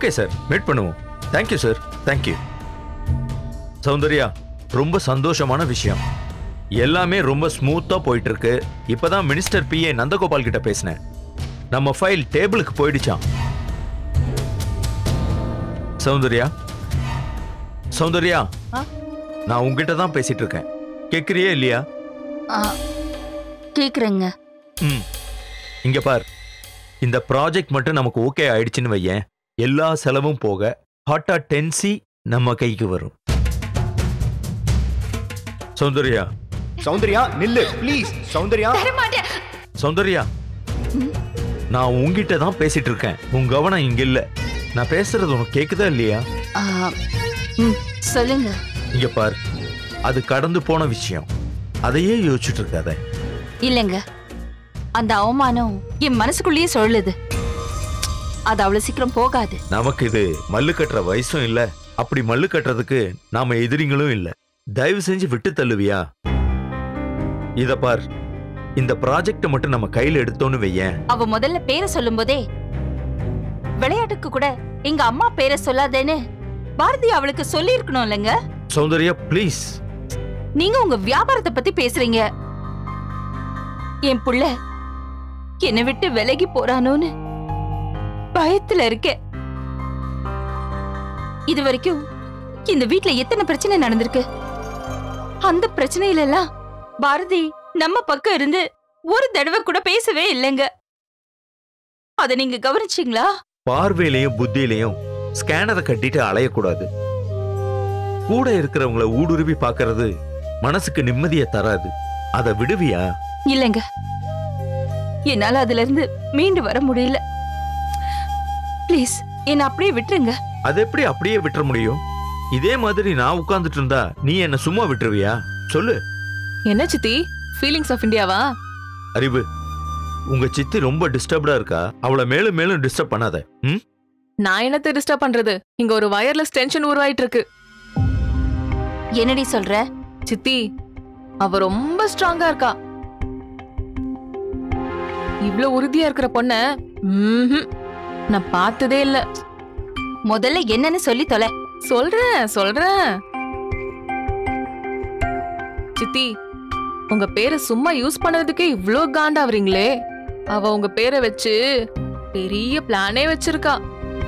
Okay sir meet பண்ணுவோம் thank you sir thank you Soundarya ரொம்ப சந்தோஷமான விஷயம் எல்லாமே ரொம்ப ஸ்மூத்தா போயிட்டு இருக்கு இப்பதான் மினிஸ்டர் பி ஏ நந்தகோபால் கிட்ட பேசினேன் நம்ம ஃபைல் டேபிளுக்கு போயிடுச்சாம் சௌந்தர்யா சௌந்தர்யா ஆ? நான் உங்ககிட்ட தான் பேசிட்டு இருக்கேன் கேக்குறியே இல்லையா ஆ, கேக்குறேங்க ம் இங்க பார் இந்த ப்ராஜெக்ட் மட்டும் நமக்கு ஓகே ஆயிடுச்சுன்னு வையேன் எல்லா செலவும் போக ஹாட்டா டென்சி நம்ம கைக்கு வரும் சௌந்தர்யா சௌந்தர்யா நில்லு ப்ளீஸ் சௌந்தர்யா தரமாட்டேன் சௌந்தர்யா நான் உங்ககிட்ட தான் பேசிட்டு இருக்கேன் உன் கவனம் இங்க இல்ல நான் பேசுறது உனக்கு கேக்குதா இல்லையா ஆ, ம், சொல்லுங்க இங்க பார் அது கடந்து போன விஷயம் அதையே யோசிச்சுட்டு இருக்காத இல்லைங்க அந்த அவமானம் என் மனசுக்குள்ளேயே சொல்லுது அது அவ்வளவு சீக்கிரம் போகாது நமக்கு இது மல்லு கட்டுற வயசும் இல்ல அப்படி மல்லு கட்டுறதுக்கு நாம எதிரிங்களும் இல்ல தயவு செஞ்சு விட்டு தள்ளுவியா இத பார் இந்த ப்ராஜெக்ட் மட்டும் நம்ம கையில எடுத்தோன்னு வையேன் அவ முதல்ல பேரை சொல்லும் போதே விளையாட்டுக்கு கூட எங்க அம்மா பேரை சொல்லாதேன்னு பாரதி அவளுக்கு சொல்லி இருக்கணும் இல்லைங்க சௌந்தர்யா ப்ளீஸ் நீங்க உங்க வியாபாரத்தை பத்தி பேசுறீங்க என் புள்ள என்னை விட்டு விலகி போறானோன்னு பயத்துல இருக்கேன் இது வரைக்கும் இந்த வீட்ல எத்தனை பிரச்சனை நடந்திருக்கு அந்த பிரச்சனையில எல்லாம் பாரதி நம்ம பக்கம் இருந்து ஒரு தடவை கூட பேசவே இல்லைங்க அத நீங்க கவனிச்சீங்களா பார்வையிலையும் புத்தியிலையும் ஸ்கேனரை கட்டிட்டு அலையக்கூடாது கூட இருக்கிறவங்கள ஊடுருவி பார்க்கிறது மனசுக்கு நிம்மதியை தராது அதை விடுவியா இல்லைங்க என்னால அதுல இருந்து மீண்டு வர முடியல ப்ளீஸ் என்ன அப்படியே விட்டுருங்க அது எப்படி அப்படியே விட்டுற முடியும் இதே மாதிரி நான் உட்கார்ந்துட்டு இருந்தா நீ என்ன சும்மா விட்டுருவியா சொல்லு என்ன சித்தி ஃபீலிங்ஸ் ஆஃப் இந்தியாவா அறிவு உங்க சித்தி ரொம்ப டிஸ்டர்ப்டா இருக்கா அவளை மேலும் மேலும் டிஸ்டர்ப் பண்ணாத ம் நான் என்னத்தை டிஸ்டர்ப் பண்றது இங்க ஒரு வயர்லெஸ் டென்ஷன் உருவாயிட்டு இருக்கு என்னடி சொல்ற சித்தி அவ ரொம்ப ஸ்ட்ராங்கா இருக்கா இவ்ளோ உறுதியா இருக்கிற பொண்ண ம்ஹும், நான் பார்த்ததே இல்ல முதல்ல என்னன்னு சொல்லி தொலை சொல்றேன் சொல்றேன் சித்தி உங்க பேரை சும்மா யூஸ் பண்ணதுக்கே இவ்ளோ காண்டாவறீங்களே அவ உங்க பேரை வச்சு பெரிய பிளானே வச்சிருக்கா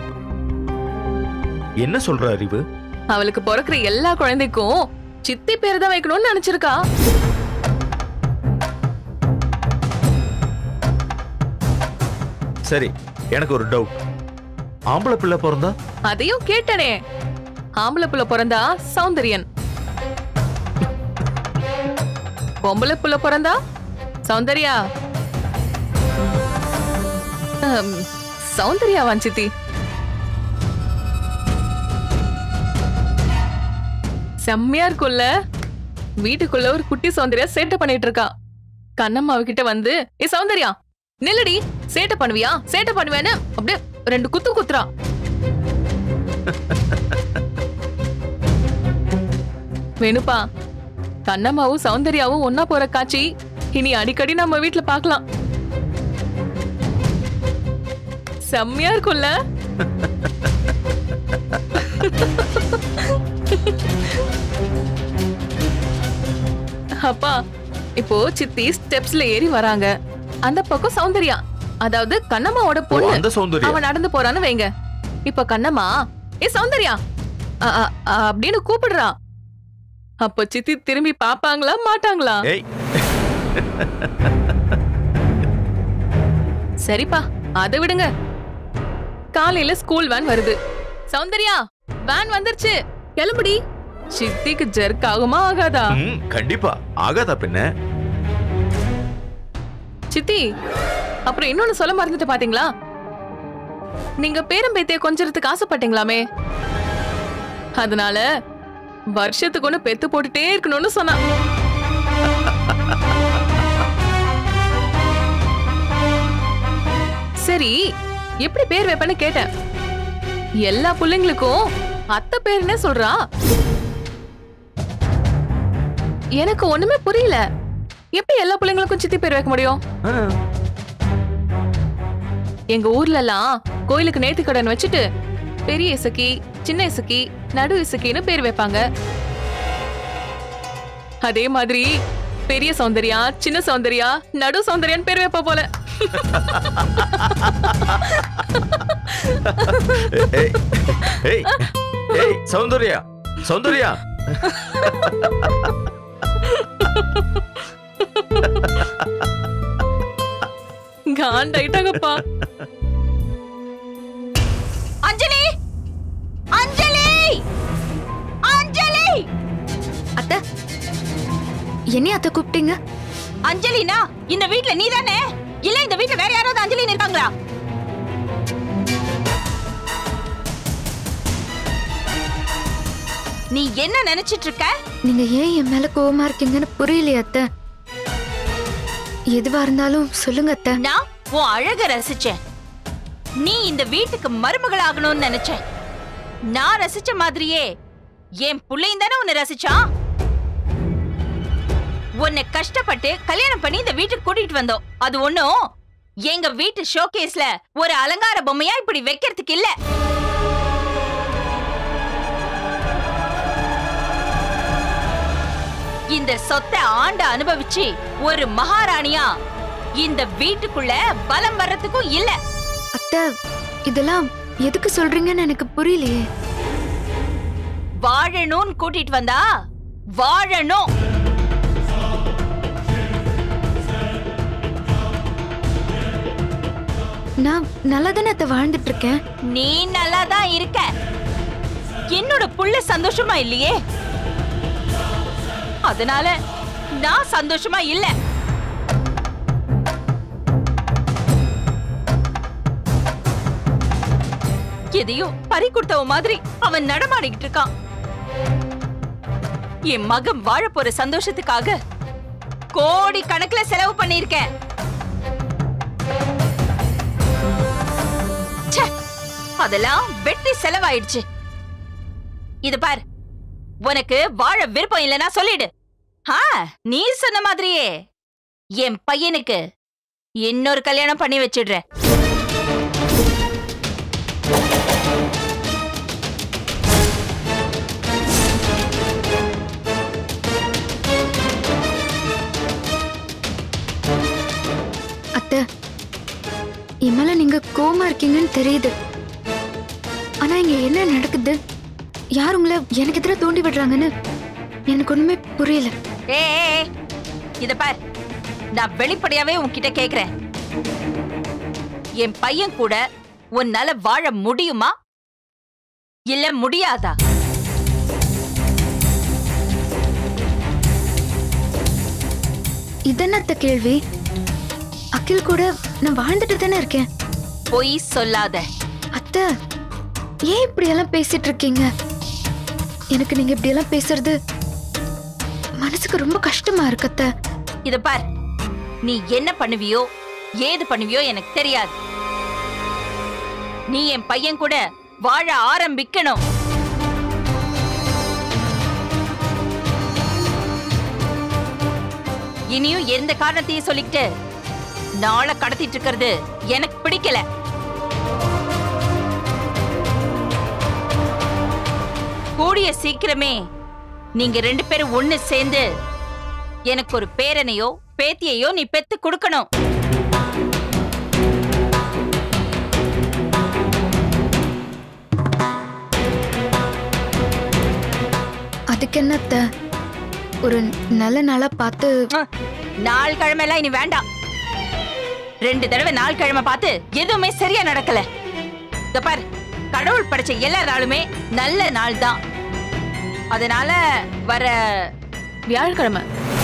என்ன சொல்ற அறிவு அவளுக்கு பிறக்கிற எல்லா குழந்தைக்கும் சித்தி பேர் தான் வைக்கணும்னு நினைச்சிருக்கா சரி எனக்கு ஒரு டவுட் ஆம்பளை பிள்ளை பிறந்தா அதையும் கேட்டனே ஆம்பளை புள்ள பிறந்தா சௌந்தரியன் பொம்பளை புள்ள பிறந்தா சௌந்தர்யா அம், சௌந்தர்யாவான் சித்தி செம்மையா இருக்கும்ல வீட்டுக்குள்ள ஒரு குட்டி சௌந்தர்யா சேட்டை பண்ணிட்டு இருக்கா கண்ணம்மா அவகிட்ட வந்து ஏ சௌந்தர்யா நில்லடி சேட்டை பண்ணுவியா சேட்டை பண்ணுவேன்னு அப்படியே ரெண்டு குத்து குத்துறா வேணுப்பா கண்ணம்மாவும் சௌந்தர்யாவும் ஒன்னா போற காட்சி இனி அடிக்கடி நம்ம வீட்ல பார்க்கலாம் செம்மையா இருக்கும்ல அப்பா இப்போ சித்தி ஸ்டெப்ஸ்ல ஏறி வராங்க அந்த பக்கம் சௌந்தர்யா அதாவது கண்ணம்மாவோட ஓ, பொண்ணு அந்த சௌந்தர்யா அவன் நடந்து போறான்னு வைங்க இப்ப கண்ணம்மா ஏ சௌந்தர்யா அ, அ, அ, அப்படின்னு கூப்பிடுறா அப்ப சித்தி திரும்பி பாப்பாங்களா மாட்டாங்களா ஏய் சரிப்பா அதை விடுங்க காலையில ஸ்கூல் வேன் வருது சௌந்தர்யா வேன் வந்துருச்சு கிளம்புடி சித்திக்கு ஜெர்க் ஆகுமா ஆகாதா ம், கண்டிப்பா ஆகாதா பின்ன சித்தி அப்புறம் இன்னொன்னு சொல்ல மறந்துட்டு பாத்தீங்களா நீங்க பேரம்பேத்திய கொஞ்சறதுக்கு ஆசைப்பட்டீங்களாமே அதனால வருஷத்துக்கு ஒண்ணு பெத்து போட்டுட்டே இருக்கணும்னு சொன்னா சரி எப்படி பேர் வைப்பேன்னு கேட்டேன் எல்லா பிள்ளைங்களுக்கும் அத்தை பேருன்னே சொல்றா எனக்கு ஒண்ணுமே புரியல எப்படி எல்லா பிள்ளைங்களுக்கும் சித்தி பேர் வைக்க முடியும் ஆ, எங்க ஊர்ல எல்லாம் கோயிலுக்கு நேர்த்தி கடன் வச்சுட்டு பெரிய இசக்கி சின்ன இசக்கி நடு இசக்கின்னு பேர் வைப்பாங்க அதே மாதிரி பெரிய சௌந்தர்யா சின்ன சௌந்தர்யா நடு சௌந்தர்யான்னு பேர் வைப்பா போல ஏய் ஏய் ஏய் சௌந்தர்யா சௌந்தர்யா காண்டாயிட்டாங்கப்பா அஞ்சலி அஞ்சலி அஞ்சலி அத்த என்னைய அத்த கூப்பிட்டீங்க அஞ்சலினா இந்த வீட்ல நீதானே இல்ல இந்த வீட்ல வேற யாராவது அஞ்சலின்னு இருக்காங்களா நீ என்ன நினைச்சிட்டு இருக்க நீங்க ஏன் என் மேல கோவமா இருக்கீங்கன்னு புரியலையே அத்த எதுவா இருந்தாலும் சொல்லுங்க அத்த நான் உன் அழக ரசிச்சேன் நீ இந்த வீட்டுக்கு மருமகள் ஆகணும்னு நினைச்சேன் நான் ரசிச்ச மாதிரியே என் புள்ளையும் தானே உன்னை ரசிச்சான் உன்னை கஷ்டப்பட்டு கல்யாணம் பண்ணி இந்த வீட்டுக்கு கூட்டிட்டு வந்தோம் அது ஒண்ணும் எங்க வீட்டு ஷோகேஸ்ல ஒரு அலங்கார பொம்மையா இப்படி வைக்கிறதுக்கு இல்ல இந்த சொத்தை ஆண்ட அனுபவிச்சு ஒரு மகாராணியா இந்த வீட்டுக்குள்ள பலம் வர்றதுக்கும் இல்ல அத்த இதெல்லாம் எதுக்கு சொல்றீங்கன்னு எனக்கு புரியலையே வாழணும்னு கூட்டிட்டு வந்தா வாழணும் நான் நல்லா தானே அத்த வாழ்ந்துட்டு இருக்கேன் நீ நல்லா தான் இருக்க என்னோட புள்ள சந்தோஷமா இல்லையே அதனால நான் சந்தோஷமா இல்ல எதையோ பறி கொடுத்தவ மாதிரி அவன் நடமாடிக்கிட்டு இருக்கான் என் மகன் வாழ போற சந்தோஷத்துக்காக கோடி கணக்குல செலவு பண்ணிருக்கேன் ச்சே, அதெல்லாம் வெட்டி செலவாயிடுச்சு இது பார் உனக்கு வாழ விருப்பம் இல்லைன்னா சொல்லிடு ஆ நீ சொன்ன மாதிரியே என் பையனுக்கு இன்னொரு கல்யாணம் பண்ணி வச்சிடுறேன் அத்த என் மேல நீங்க கோவமா இருக்கீங்கன்னு தெரியுது ஆனா இங்க என்ன நடக்குது யார் உங்களை எனக்கு எதிராக தூண்டி விடுறாங்கன்னு எனக்கு ஒண்ணுமே புரியல ஏ இத பார் நான் வெளிப்படையாவே உன்கிட்ட கேக்குறேன் என் பையன் கூட உன்னால வாழ முடியுமா இல்ல முடியாதா இதென்னத்த கேள்வி அகில் கூட நான் வாழ்ந்துட்டு தானே இருக்கேன் பொய் சொல்லாத அத்தை ஏன் இப்படி எல்லாம் பேசிட்டு இருக்கீங்க எனக்கு நீங்க இப்படி எல்லாம் பேசுறது மனசுக்கு ரொம்ப கஷ்டமா இருக்கு அத்தை இத பார் நீ என்ன பண்ணுவியோ ஏது பண்ணுவியோ எனக்கு தெரியாது நீ என் பையன் கூட வாழ ஆரம்பிக்கணும் இனியும் எந்த காரணத்தையும் சொல்லிக்கிட்டு நாளை கடத்திட்டு இருக்கிறது எனக்கு பிடிக்கல கூடிய சீக்கிரமே நீங்க ரெண்டு பேரும் ஒண்ணு சேர்ந்து எனக்கு ஒரு பேரனையோ பேத்தியையோ நீ பெத்து கொடுக்கணும் அதுக்கு என்ன அத்தை ஒரு நல்ல நாளா பார்த்து அஹ், நாள் கிழமை எல்லாம் இனி வேண்டாம் ரெண்டு தடவை நாள் கிழமை பார்த்து எதுவுமே சரியா நடக்கல இதோ பார் கடவுள் படைச்ச எல்லா நாளுமே நல்ல நாள் தான் அதனால வர வியாழக்கிழமை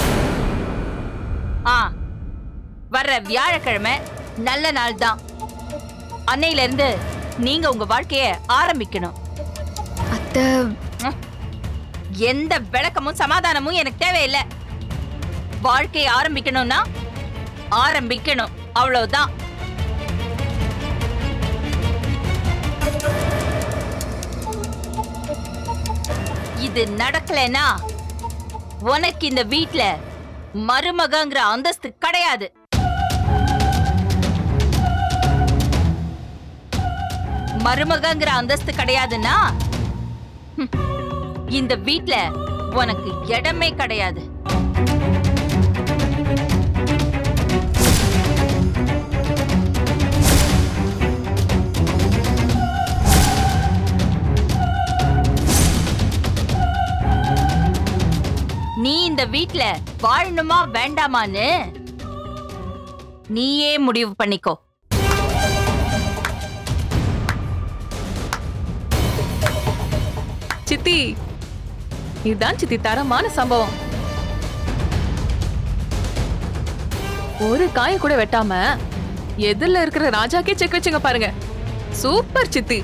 ஆ வர்ற வியாழக்கிழமை நல்ல நாள் தான் அன்னையில இருந்து நீங்க உங்க வாழ்க்கைய ஆரம்பிக்கணும் அத்தை எந்த விளக்கமும் சமாதானமும் எனக்கு தேவையில்லை வாழ்க்கையை ஆரம்பிக்கணும்னா ஆரம்பிக்கணும் அவ்வளவுதான் இது நடக்கலைன்னா உனக்கு இந்த வீட்ல மருமகங்கிற அந்தஸ்து கிடையாது மருமகங்கிற அந்தஸ்து கிடையாதுன்னா ஹம், இந்த வீட்ல உனக்கு இடமே கிடையாது நீ இந்த வீட்ல வாழணுமா வேண்டாமான்னு நீயே முடிவு பண்ணிக்கோ சித்தி இதுதான் சித்தி தரமான சம்பவம் ஒரு காய கூட வெட்டாம எதிரில இருக்கிற ராஜாக்கே செக் வச்சுங்க பாருங்க சூப்பர் சித்தி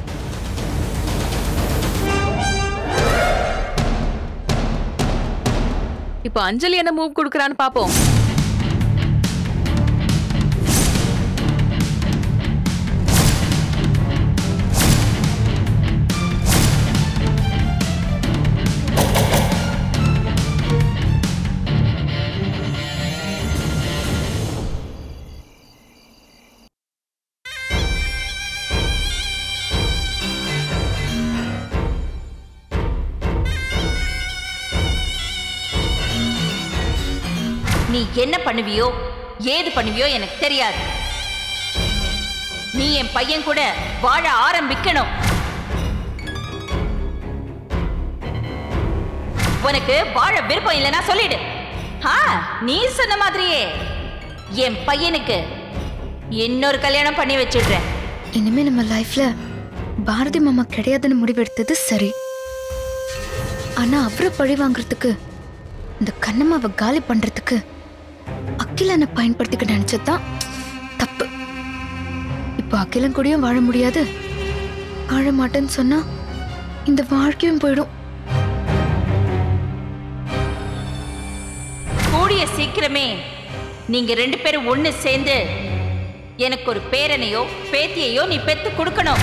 இப்போ அஞ்சலி என்ன மூவ் கொடுக்கறான்னு பாப்போம் நீ என்ன பண்ணுவியோ ஏது பண்ணுவியோ எனக்கு தெரியாது நீ என் பையன் கூட வாழ ஆரம்பிக்கணும் உனக்கு வாழ விருப்பம் இல்லைன்னா சொல்லிடு ஆ நீ சொன்ன மாதிரியே என் பையனுக்கு இன்னொரு கல்யாணம் பண்ணி வச்சிடுறேன் இனிமே நம்ம லைஃப்ல பாரதி மாமா கிடையாதுன்னு முடிவெடுத்தது சரி ஆனா அவரை பழி வாங்குறதுக்கு இந்த கண்ணம்மாவை காலி பண்றதுக்கு அகிலனை பயன்படுத்திக்க நினைச்சதுதான் தப்பு இப்போ அகிலன் கூடயும் வாழ முடியாது வாழ மாட்டேன்னு சொன்னா இந்த வாழ்க்கையும் போயிடும் கூடிய சீக்கிரமே நீங்க ரெண்டு பேரும் ஒண்ணு சேர்ந்து எனக்கு ஒரு பேரனையோ பேத்தியையோ நீ பெத்து கொடுக்கணும்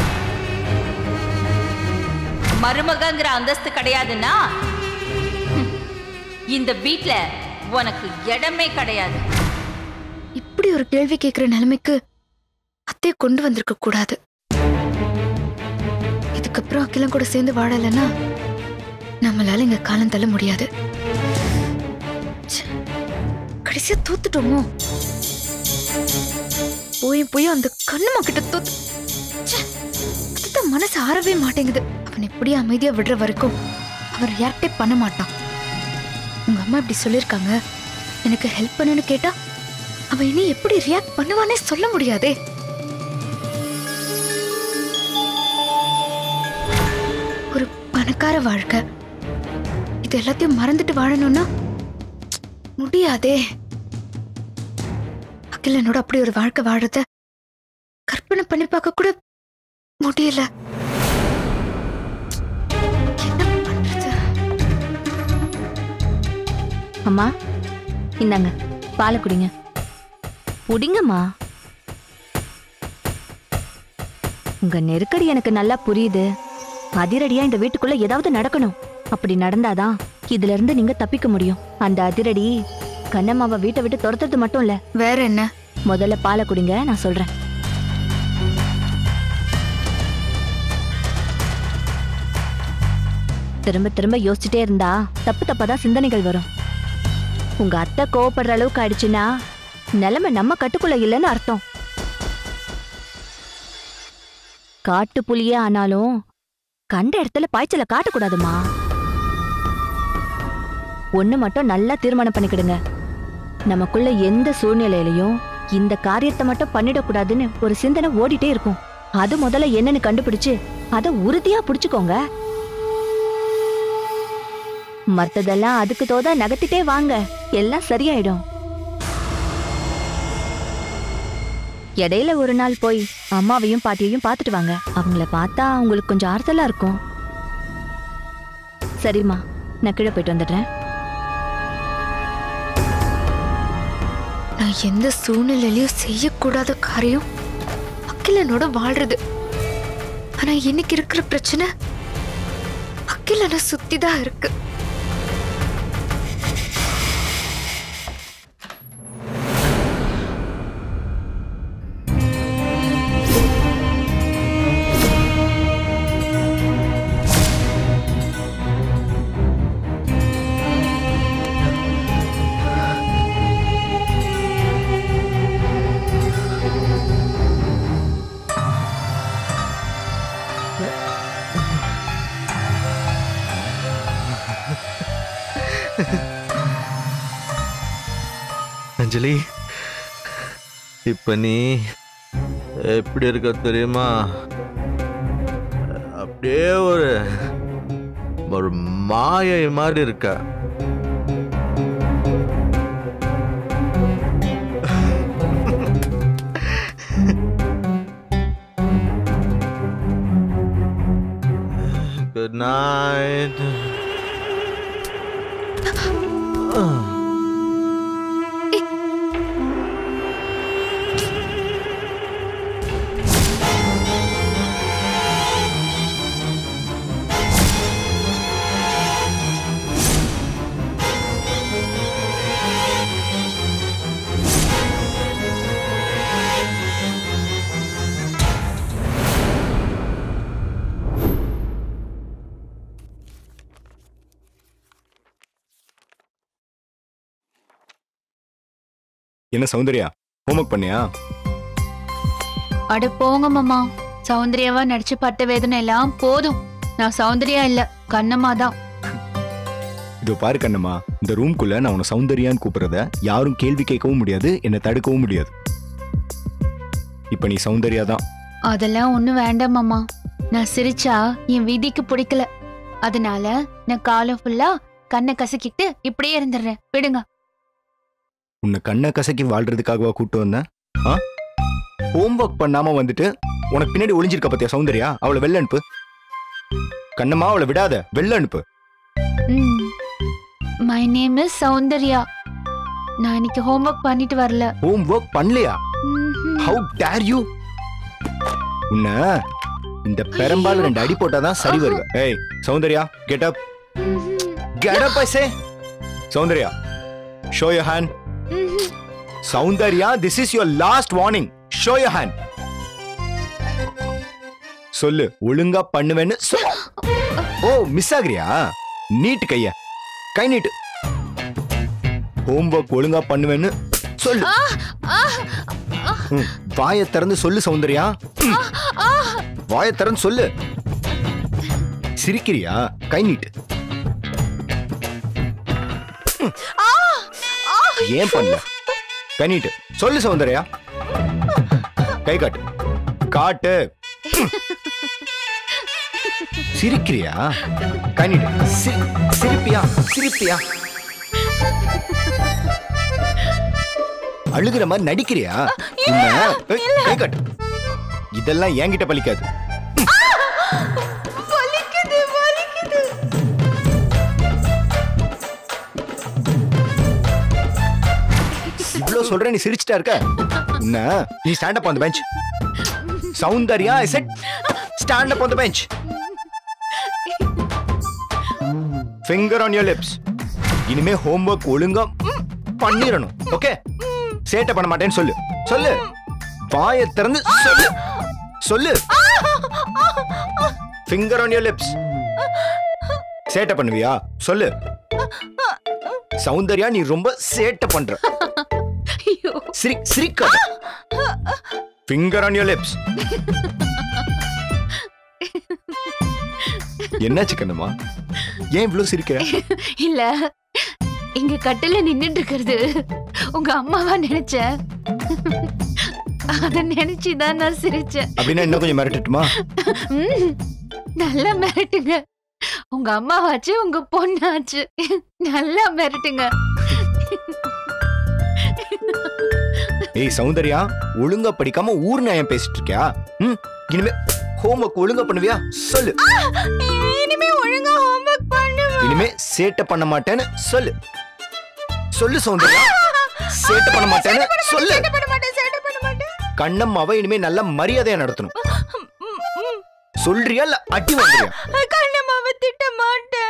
மருமகங்கிற அந்தஸ்து கிடையாதுன்னா ஹம், இந்த வீட்ல உனக்கு இடமே கிடையாது இப்படி ஒரு கேள்வி கேட்கிற நிலைமைக்கு அத்தைய கொண்டு வந்திருக்க கூடாது இதுக்கப்புறம் அகிலம் கூட சேர்ந்து வாழலைன்னா நம்மளால இங்க காலம் தள்ள முடியாது ச்சே, கடைசியா தோத்துட்டோமோ போய் போய் அந்த கண்ணுமா கிட்ட தோத்து ச்சே, அதுதான் மனசு ஆறவே மாட்டேங்குது அவன் இப்படியே அமைதியா விடுற வரைக்கும் அவன் ரியாக்டே பண்ண மாட்டான் உங்க அம்மா இப்படி சொல்லிருக்காங்க எனக்கு ஹெல்ப் பண்ணுன்னு கேட்டா அவன் இனி எப்படி ரியாக்ட் பண்ணுவானே சொல்ல முடியாதே ஒரு பணக்கார வாழ்க்கை இது எல்லாத்தையும் மறந்துட்டு வாழணும்னா முடியாதே அகிலனோட அப்படி ஒரு வாழ்க்கை வாழறத கற்பனை பண்ணி பார்க்க கூட முடியல என்ன பண்றது அம்மா இந்தாங்க பாலை குடிங்க குடிங்கம்மா உங்க நெருக்கடி எனக்கு நல்லா புரியுது அதிரடியா இந்த வீட்டுக்குள்ள ஏதாவது நடக்கணும் அப்படி நடந்தாதான் இதுல இருந்து நீங்க தப்பிக்க முடியும் அந்த அதிரடி கண்ணம்மாவை வீட்டை விட்டு துரத்துறது மட்டும் இல்ல வேற என்ன முதல்ல பாலை குடிங்க நான் சொல்றேன் திரும்ப திரும்ப யோசிச்சுட்டே இருந்தா தப்பு தப்பாதான் சிந்தனைகள் வரும் உங்க அத்தை கோவப்படுற அளவுக்கு ஆயிடுச்சுன்னா நிலைமை நம்ம கட்டுக்குள்ள இல்லைன்னு அர்த்தம் காட்டு புலியே ஆனாலும் கண்ட இடத்துல பாய்ச்சல காட்டக்கூடாதுமா ஒண்ணு மட்டும் நல்லா தீர்மானம் பண்ணிக்கிடுங்க நமக்குள்ள எந்த சூழ்நிலையிலையும் இந்த காரியத்தை மட்டும் பண்ணிடக்கூடாதுன்னு ஒரு சிந்தனை ஓடிட்டே இருக்கும் அது முதல்ல என்னன்னு கண்டுபிடிச்சு அதை உறுதியா புடிச்சுக்கோங்க மத்ததெல்லாம் அதுக்கு தோதா நகர்த்திட்டே வாங்க எல்லாம் சரியாயிடும் இடையில ஒரு நாள் போய் அம்மாவையும் பாட்டியையும் பார்த்துட்டு வாங்க அவங்கள பார்த்தா உங்களுக்கு கொஞ்சம் ஆறுதலா இருக்கும் சரிம்மா நான் கீழே போயிட்டு வந்துடுறேன் நான் எந்த சூழ்நிலையிலயும் செய்யக்கூடாத காரியம் அகிலனோட வாழ்றது ஆனா இன்னைக்கு இருக்கிற பிரச்சனை அகிலனை சுத்தி தான் இருக்கு அஞ்சலி இப்ப நீ எப்படி இருக்க தெரியுமா அப்படியே ஒரு ஒரு மாயை மாதிரி இருக்க Good night. என்ன சௌந்தர்யா ஹோம்ஒர்க் பண்ணியா அட போங்க மாமா சௌந்தர்யாவா நடிச்சு பட்ட வேதனை எல்லாம் போதும் நான் சௌந்தர்யா இல்ல கண்ணம்மா தான் இதோ பாரு கண்ணம்மா இந்த ரூம்குள்ள நான் உன்னை சௌந்தர்யான்னு கூப்பிடுறத யாரும் கேள்வி கேட்கவும் முடியாது என்னை தடுக்கவும் முடியாது இப்ப நீ சௌந்தர்யா தான் அதெல்லாம் ஒண்ணும் வேண்டாம் மாமா நான் சிரிச்சா என் விதிக்கு பிடிக்கல அதனால நான் காலம் ஃபுல்லா கண்ணை கசக்கிட்டு இப்படியே இருந்துடுறேன் விடுங்க உன்னை கண்ணை கசக்கி வாழ்றதுக்காகவா கூட்டு வந்தேன் ஆ ஹோம்ஒர்க் பண்ணாம வந்துட்டு உனக்கு பின்னாடி ஒளிஞ்சிருக்க பத்தியா சௌந்தர்யா அவளை வெளில அனுப்பு கண்ணம்மா அவளை விடாத வெளில அனுப்பு மை நேம் இஸ் சௌந்தர்யா நான் இன்னைக்கு ஹோம்ஒர்க் பண்ணிட்டு வரல ஹோம்ஒர்க் பண்ணலையா ம்ஹும். ஹவு டேர் யூ உன்னை இந்த பெரம்பால் ரெண்டு அடி போட்டாதான் சரி வருவ ஏய் சௌந்தர்யா கெட் அப் ம்ஹும். Get up I say Soundarya show your hand ம்ஹும். Soundarya this is your last warning show your hand சொல்லு ஒழுங்கா பண்ணுவேன்னு சொல். ஓ மிஸ் ஆகுறியா நீட்டு கைய கை நீட்டு ஹோம்ஒர்க் ஒழுங்கா பண்ணுவேன்னு சொல்லு ம், வாயை திறந்து சொல்லு சௌந்தர்யா ம். வாயை திறந்து சொல்லு சிரிக்கிறியா கை நீட்டு ம். ஏன் பண்ணல கை நீட்டு சொல்லு சௌந்தர்யா கை காட்டு காட்டு ம். சிரிக்கிறியா கை நீட்டு சிரி- சிரிப்பியா சிரிப்பியா அழுகிற மாதிரி நடிக்கிறியா உன்னை- ஏய், கை காட்டு இதெல்லாம் என்கிட்ட பலிக்காது இவ்ளோ சொல்ற நீ சிரிச்சிட்டா இருக்க என்ன நீ stand up on the bench Soundarya I said stand up on the bench finger on your lips இனிமே ஹோம்ஒர்க் ஒழுங்கா ம், பண்ணிரணும் ஓகே சேட்டை பண்ண மாட்டேன்னு சொல்லு சொல்லு வாயை திறந்து சொல்லு சொல்லு ஃபிங்கர் ஆன் யுவர் லிப்ஸ் சேட்டை பண்ணுவியா சொல்லு சௌந்தர்யா நீ ரொம்ப சேட்டை பண்ற ஐயோ சிரி சிரிக்காத ஃபிங்கர் ஆன் யுவர் லிப்ஸ் என்னாச்சு கண்ணம்மா ஏன் இவ்வளவு சிரிக்கிற இல்ல இங்க கட்டில நின்னுட்டு இருக்கிறது உங்க அம்மாவா நினைச்சேன் அத நினைச்சுதான் நான் சிரிச்சேன் அப்படின்னா இன்னும் கொஞ்சம் மிரட்டட்டுமா ம், நல்லா மிரட்டுங்க உங்க அம்மாவாச்சு உங்க பொண்ணாச்சு நல்லா மிரட்டுங்க ஏய் சௌந்தர்யா ஒழுங்கா படிக்காம ஊர் நியாயம் பேசிட்டு இருக்கியா ம் இனிமே ஹோம்ஒர்க் ஒழுங்கா பண்ணுவியா சொல்லு இனிமே ஒழுங்கா ஹோம்ஒர்க் பண்ணுவேன் இனிமே சேட்டை பண்ண மாட்டேன்னு சொல்லு சொல்லு சௌந்தர்யா சேட்டை பண்ண மாட்டேன்னு சொல்லு பண்ண மாட்டேன் சேட்டை பண்ண மாட்டேன் கண்ணம்மாவை இனிமே நல்ல மரியாதையா நடத்தணும் ம், ம். சொல்றியா இல்ல அடி வாங்குறியா கண்ணம்மாவை திட்ட மாட்டேன்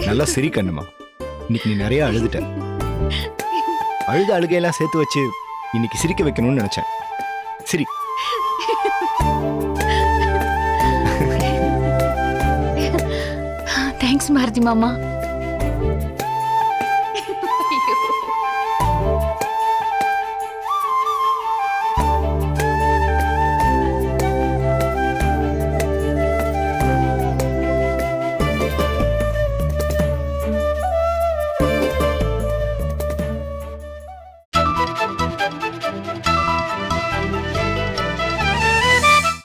நல்லா சிரி கண்ணுமா இன்னைக்கு நீ நிறைய அழுதுட்ட அழுத அழுகையெல்லாம் சேர்த்து வச்சு இன்னைக்கு சிரிக்க வைக்கணும்னு நினைச்சேன் சிரி தேங்க்ஸ் பாரதி மாமா